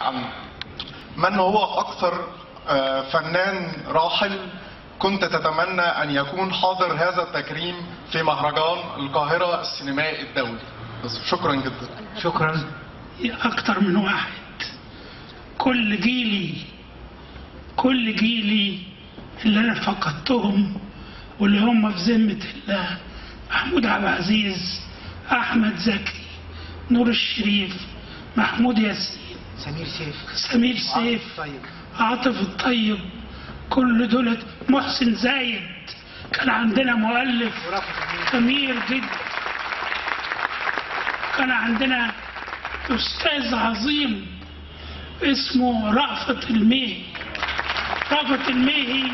سريعا من هو أكثر آه، فنان راحل كنت تتمنى أن يكون حاضر هذا التكريم في مهرجان القاهرة السينمائي الدولي بس شكرا جدا شكرا أكتر من واحد كل جيلي كل جيلي اللي أنا فقدتهم واللي هم في ذمة الله محمود عبد العزيز أحمد زكي نور الشريف محمود ياسين سمير سيف سمير سيف طيب عاطف الطيب كل دول محسن زايد كان عندنا مؤلف ورافت أمين. أمير جدا كان عندنا أستاذ عظيم اسمه رأفت الميهي رأفت الميهي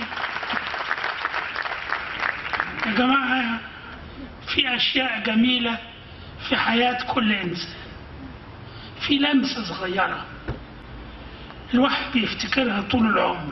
يا جماعة في أشياء جميلة في حياة كل إنسان في لمسة صغيرة الواحد بيفتكرها طول العمر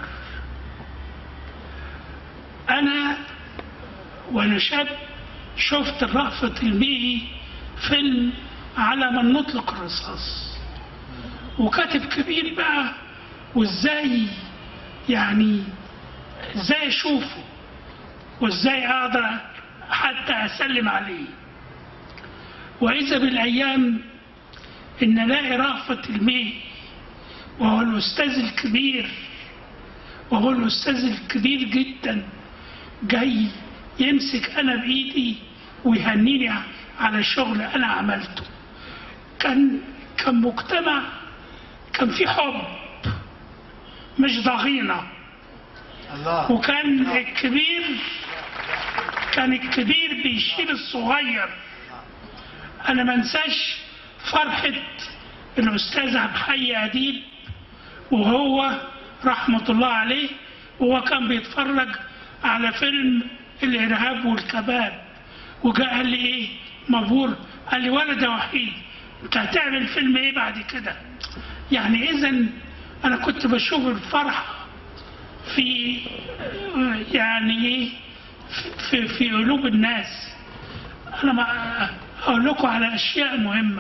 أنا وأنا شاب شفت الرأفت الميهي فيلم على من نطلق الرصاص وكاتب كبير بقى وازاي يعني ازاي اشوفه وازاي اقدر حتى اسلم عليه واذا بالايام ان الاقي رأفت الميهي وهو الاستاذ الكبير وهو الاستاذ الكبير جدا جاي يمسك انا بايدي ويهنيني على شغل انا عملته كان كان مجتمع كان في حب مش ضغينه الله وكان الكبير كان الكبير بيشيل الصغير انا ما انساش فرحه الاستاذ عبد الحي اديب وهو رحمه الله عليه وهو كان بيتفرج على فيلم الارهاب والكباب وجاء قال لي ايه مبهور قال لي ولد يا وحيد انت هتعمل فيلم ايه بعد كده يعني اذا انا كنت بشوف الفرحه في يعني ايه في في قلوب الناس انا ما اقول لكم على اشياء مهمه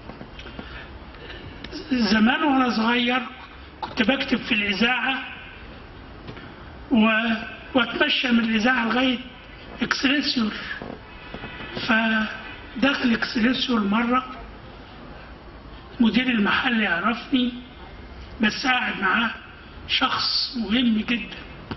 زمان وانا صغير كنت بكتب في الاذاعه و... واتمشى من الاذاعه لغايه اكسلسيور فدخل اكسلسيور مره مدير المحل يعرفني بس قاعد معاه شخص مهم جدا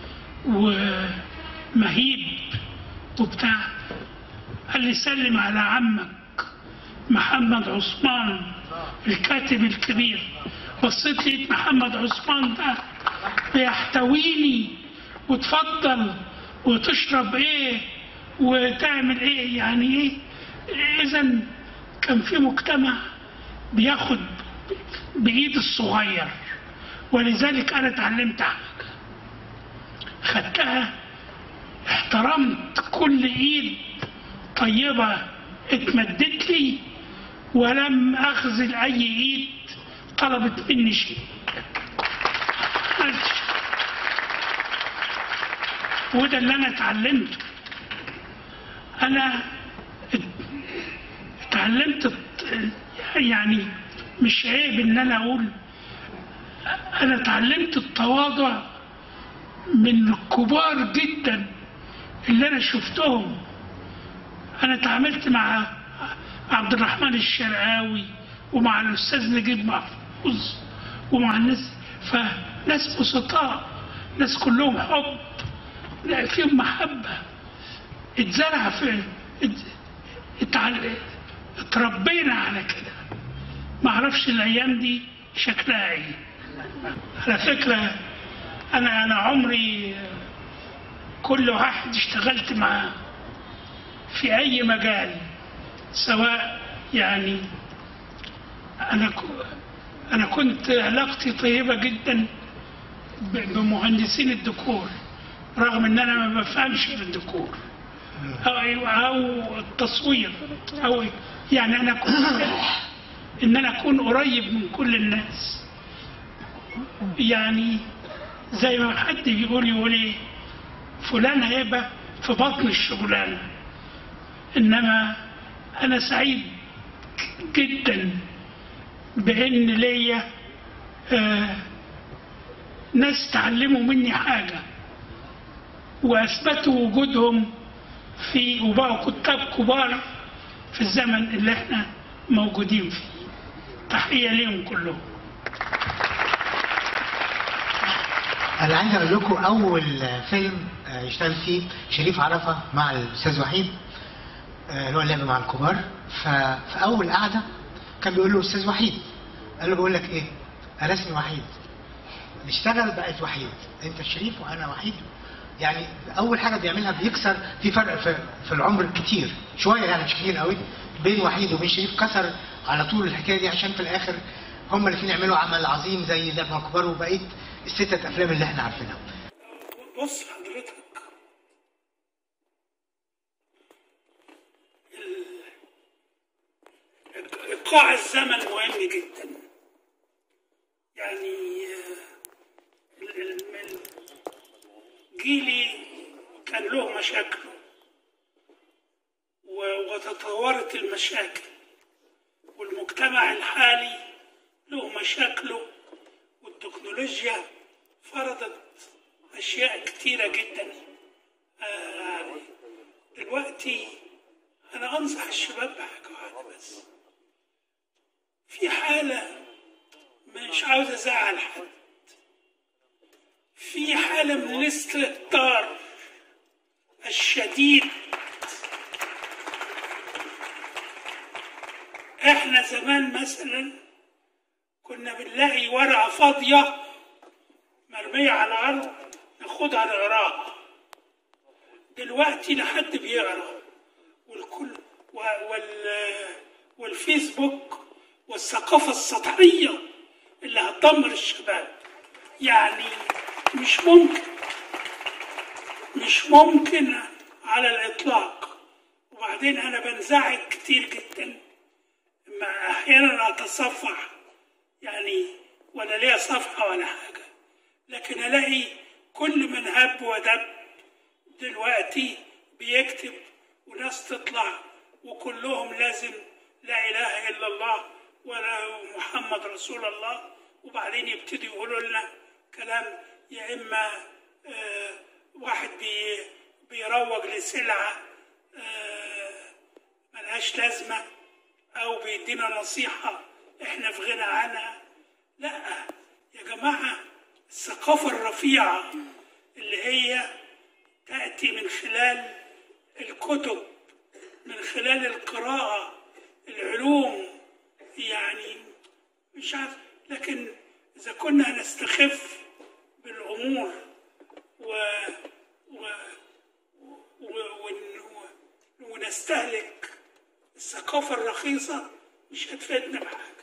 ومهيب وبتاع قال لي سلم على عمك محمد عثمان الكاتب الكبير بصيت لقيت محمد عثمان ده بيحتويني وتفضل وتشرب ايه وتعمل ايه يعني ايه اذا كان في مجتمع بياخد بايد الصغير ولذلك انا اتعلمت حاجه خدتها احترمت كل ايد طيبه اتمدت لي ولم اخذل اي ايد طلبت مني شيء عملتش. وده اللي انا اتعلمته انا ات- اتعلمت الت- يعني مش عيب ان انا اقول انا اتعلمت التواضع من الكبار جدا اللي انا شفتهم انا اتعاملت مع عبد الرحمن الشرقاوي ومع الاستاذ نجيب محفوظ ومع الناس فناس بسطاء ناس كلهم حب لا فيهم محبه اتزرع في ات- اتعل- اتربينا على كده ما اعرفش الايام دي شكلها ايه على فكره انا انا عمري كل واحد اشتغلت معاه في اي مجال سواء يعني انا ك- انا كنت علاقتي طيبه جدا ب- بمهندسين الديكور رغم ان انا ما بفهمش في الديكور او او التصوير او يعني انا كنت ان انا اكون قريب من كل الناس يعني زي ما حد بيقول يقول ايه فلان هيبقى في بطن الشغلانه انما انا سعيد جدا بان ليا آه، ناس تعلموا مني حاجة وأثبتوا وجودهم في وبقوا كتاب كبار في الزمن اللي احنا موجودين فيه تحية ليهم كلهم انا عايز اقول لكم اول فيلم آه، يشتغل فيه شريف عرفه مع الاستاذ وحيد آه، اللي هو اللعب مع الكبار ففي اول قعده كان بيقول له استاذ وحيد قال له بقول لك ايه انا اسمي وحيد نشتغل بقت وحيد انت شريف وانا وحيد يعني اول حاجه بيعملها بيكسر في فرق في, في العمر كتير شويه يعني مش كتير قوي بين وحيد وبين شريف كسر على طول الحكايه دي عشان في الاخر هما الاثنين يعملوا عمل عظيم زي لعب مع الكبار وبقيه الستة افلام اللي احنا عارفينها بص حضرتك ال- إيقاع الزمن مهم جدا يعني آه، ال- ال- ال- جيلي كان له مشاكله و- وتطورت المشاكل والمجتمع الحالي له مشاكله والتكنولوجيا فرضت أشياء كتيرة جدا آه، دلوقتي أنا أنصح الشباب بحاجة واحدة بس في حالة مش عاوز أزعل حد في حالة من الاستهتار الشديد احنا زمان مثلا كنا بنلاقي ورقة فاضية مرمية على الأرض ناخدها نقراها دلوقتي لا حد بيقرا والكل و- وال والفيسبوك والثقافة السطحية اللي هتدمر الشباب يعني مش ممكن مش ممكن على الإطلاق وبعدين أنا بنزعج كتير جدا ما أحيانا أتصفح يعني ولا ليا صفحة ولا حاجة لكن ألاقي كل من هب ودب دلوقتي بيكتب وناس تطلع وكلهم لازم لا إله إلا الله ولا محمد رسول الله وبعدين يبتدوا يقولوا لنا كلام يا إما آه واحد بي بيروج لسلعة آه ملهاش لازمة أو بيدينا نصيحة إحنا في غنى عنها لا يا جماعة الثقافة الرفيعة اللي هي تأتي من خلال الكتب من خلال القراءة العلوم يعني مش عارف لكن إذا كنا نستخف بالأمور و, و, و, و ونستهلك الثقافة الرخيصة مش هتفيدنا بحاجة